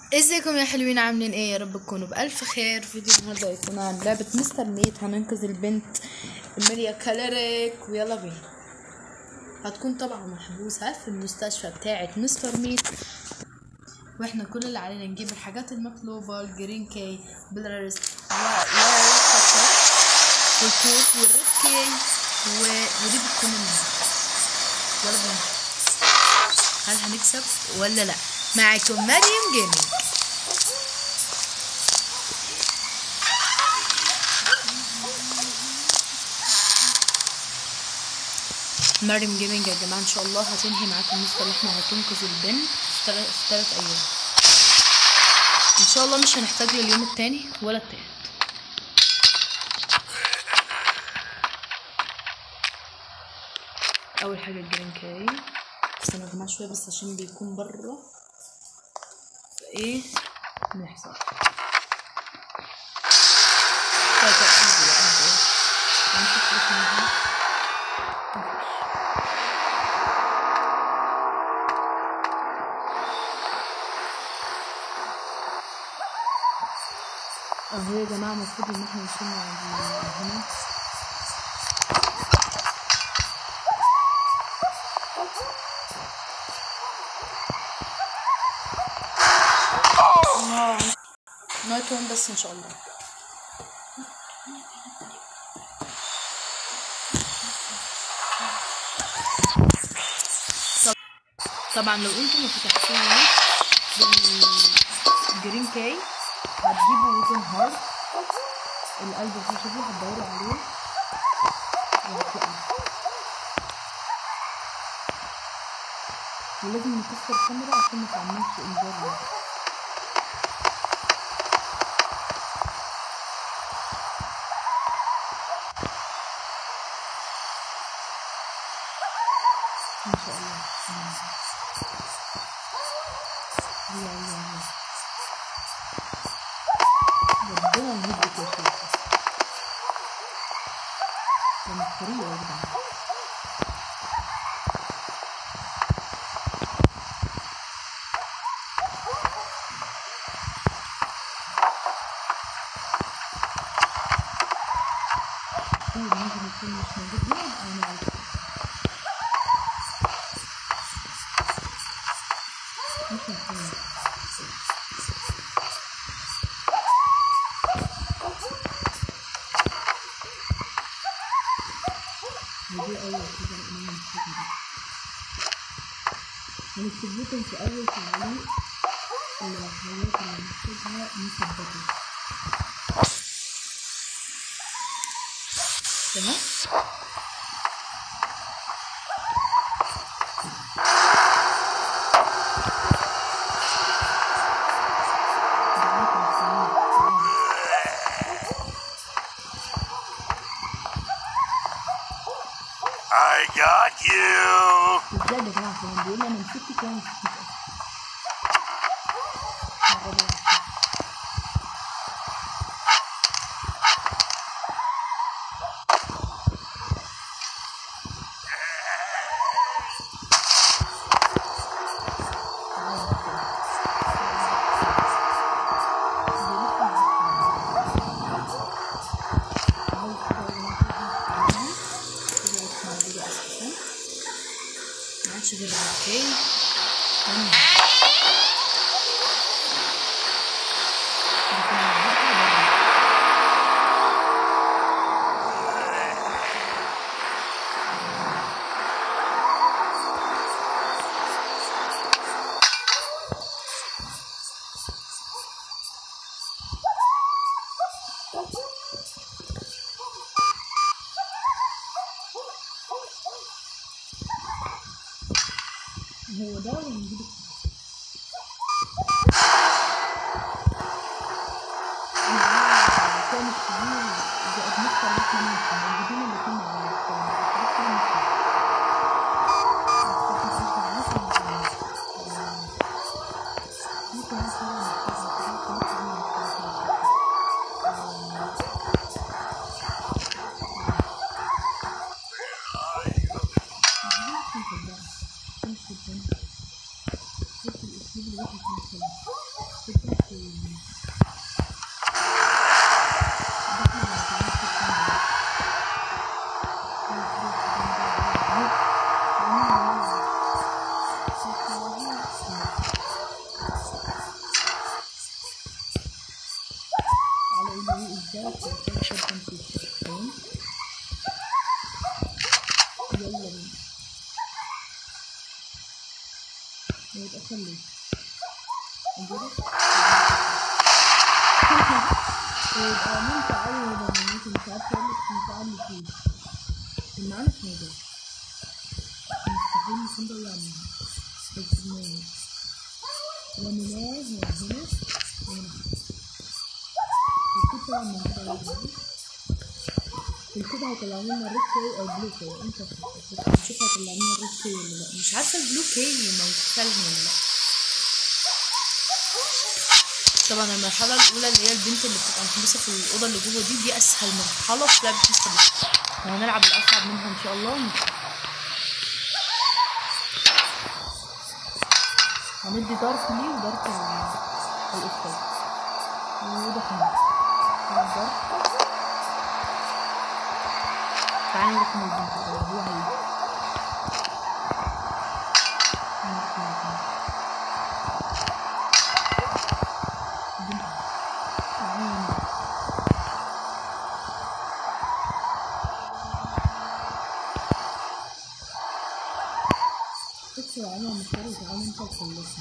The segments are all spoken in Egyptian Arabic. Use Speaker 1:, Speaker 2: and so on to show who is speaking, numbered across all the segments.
Speaker 1: ازيكم يا حلوين عاملين ايه يا رب تكونوا بألف خير فيديو النهارده يكون عن لعبة مستر ميت هننقذ البنت ماريا كاليريك ويلا بينا هتكون طبعا محبوسة في المستشفى بتاعة مستر ميت واحنا كل اللي علينا نجيب الحاجات المطلوبة الجرين كي بلارس والكوت والريد كي و... ودي بتكون النهاية يلا بينا هل هنكسب ولا لا معكم مريم جيمنج مريم جيمنج يا جماعه ان شاء الله هتنهي معاكم المستوى اللي احنا هتنقذ البنت في تل- في ثلاث ايام ان شاء الله مش هنحتاج لليوم التاني ولا التالت اول حاجه الجرين كاي استنى يا جماعه شويه بس عشان بيكون بره ايه نحصل طيب طيب انزل انزل هنشوف بس منها. مفيش. اهو يا جماعه المفروض ان احنا وصلنا عند هنا نايت وان بس ان شاء الله طب- طبعا لو انتم ما فتحتوش بالجرين كاي هتجيبوا وزن هارد القلب اللي شوفوا هتدوروا عليه وهتلاقوه ولازم نكسر الكاميرا عشان ما تعملش انذار ليها. ان شاء الله مم. يلا يلا يلا ربنا يهدك يا شيخ ده مفترية يا جدعان طيب ممكن يكون مش موجود هنا او انا عارفه ممكن يكون ودي اول حاجه انا محتاجها هنكتب لكم في اول تعليق الحاجات اللي محتاجها مثبته تمام
Speaker 2: I got you.
Speaker 1: ازاي يا جماعه كمان بيقول لي انا مسكت كام مسكت معادش غير اوكي تمام. هو ده ولا نجيب كان كبير زائد نص اللي احنا ممكن موجودين الاتنين مع بعض ممكن مثلا الاسلوب الوحش مثلا بس محتاج شوت جان فيه تمام يلا بينا يتأخر ليه نجرب يبقى ممتع أوي لما ممكن مش عارفة أقول لك ممتع اللي فيه كان معانا في موضوع مستحيل نكون ضيعناها استثناء رميناه هنا هنا وهنا وكده طبعا من كده وكده هيطلع لنا ريد كي او بلو كي انت نشوف هيطلع لنا ريد كي ولا لا مش عارفه البلو كي موجود ولا لا طبعا المرحلة الأولى اللي هي البنت اللي بتبقى محبوسة في الأوضة اللي جوه دي دي أسهل مرحلة في لعبة مستر بيست وهنلعب الأصعب منها إن شاء الله هندي ضرب ليه وضرب الأستاذ وده خمس ضرب تعالى نروح من البنت الأول هو هيجي نروح من البنت. البنت. تعالى نروح. بص يا عمر مختار تعالى انت تخلصنا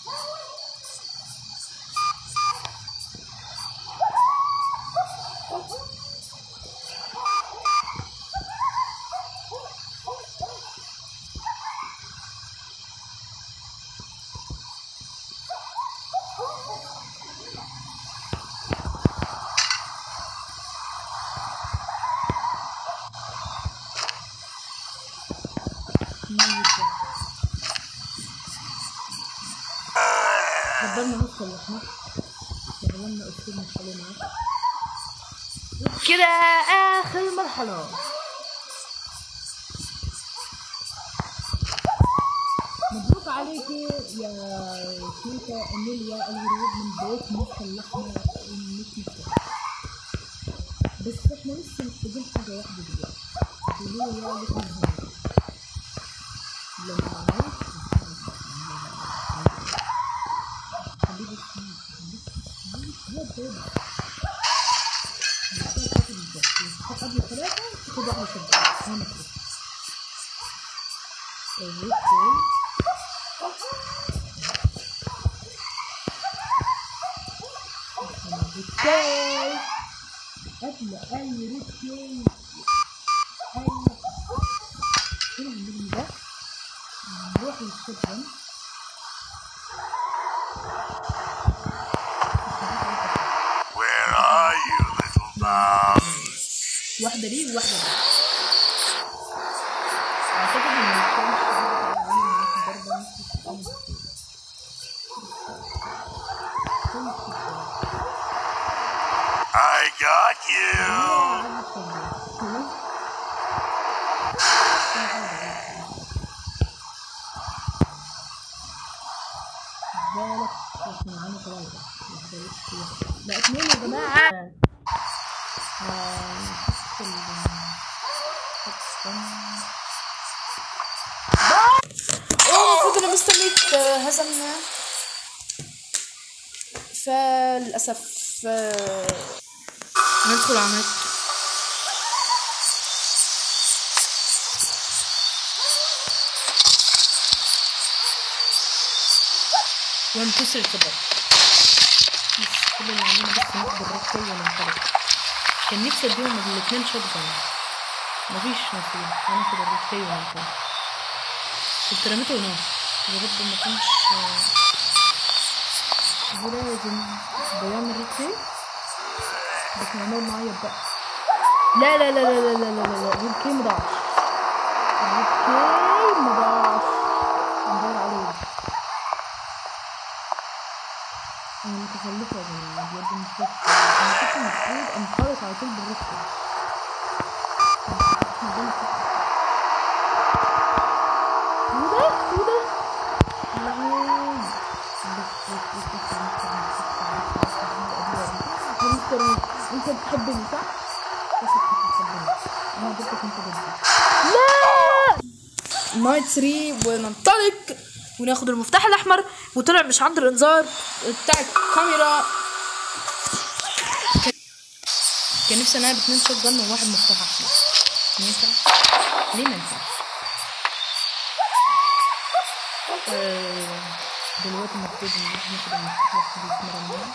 Speaker 1: نيجي كده. قدرنا نوصل لحنا شغلنا اسلوب مرحلة معاك كده اخر مرحلة مبروك عليك يا تيتا اميليا الورود من بيت مخ اللحمة مش مفتوح بس احنا لسه محتاجين حاجة واحدة دلوقتي قولوا لي يا لكم هنا لما عملت حبيبي يا بيبي تحط قبل ثلاثة تاخد واحدة شدة هنا كده اوكي بالتالي قبل أي ريتشي أي هنا هنبني ده نروح للشبهن
Speaker 2: Where are you, little mouse?
Speaker 1: واحدة ليه وواحدة ليه أعتقد إن الكام شغال عامل معاك ضربة نص السكين
Speaker 2: I got you.
Speaker 1: بالك احنا معانا ثلاثة واحدة لسه واحدة لا اتنين يا جماعة آه، نحط ال- نحط كم- اه المفروض انا مستنيت آه، هزمنا فللأسف آه، ندخل على النت وانتصر الكبر بس كل اللي عندنا بس ناخد الركوي وننطلق كان نفسي اديهم الاتنين شوت جان مفيش نصيب هناخد الركوي وننطلق كنت رميته هناك يا رب ما كانش دي لازم ضيعنا الركوي بس عمال معايا بقى لا لا لا لا لا لا لا لا لا الركوي مضاعش الركوي مضاعش ندور عليه أنا متخلفة يا جماعة بجد مش فاكرة أنا كنت المفروض أنطلق على طول بالركبة وده وده لهوي بس بس بس بس يا مستر انت بتحبني صح؟ بس انت بتحبني انا جبتك انت ضدي لا نايت 3 وننطلق وناخد المفتاح الاحمر وطلع مش عند الانذار بتاع الكاميرا كان نفسي انا باتنين شوت جن وواحد مفتاح احمر ينفع؟ ليه ما ينفعش؟ آه، دلوقتي المفروض ان احنا كده نفتح الحديث مرة منها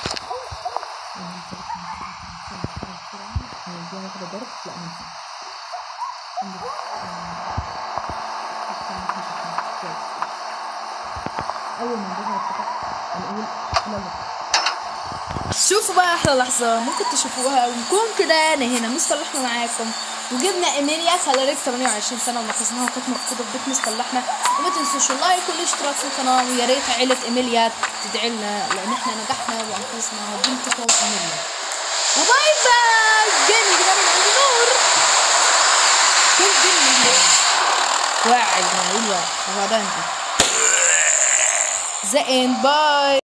Speaker 1: نديها واحدة ضرب لا ما ينفعش عندك، آه، كويس. اول ما نجيبها تفتح هنقول يلا شوفوا بقى احلى لحظة ممكن تشوفوها ونكون كده نهينا مصطلحنا معاكم وجبنا ايميليا خلالك 28 سنة ونقصناها وكانت مفقودة في بيت مصطلحنا وما تنسوش اللايك والاشتراك في القناة ويا ريت عيلة ايميليا تدعي لنا لان احنا نجحنا وانقذنا بنتكم ايميليا وباي باي جيم كده من عند نور كل جيم من هنا واعد ما يقول واعد وبعدين زين باي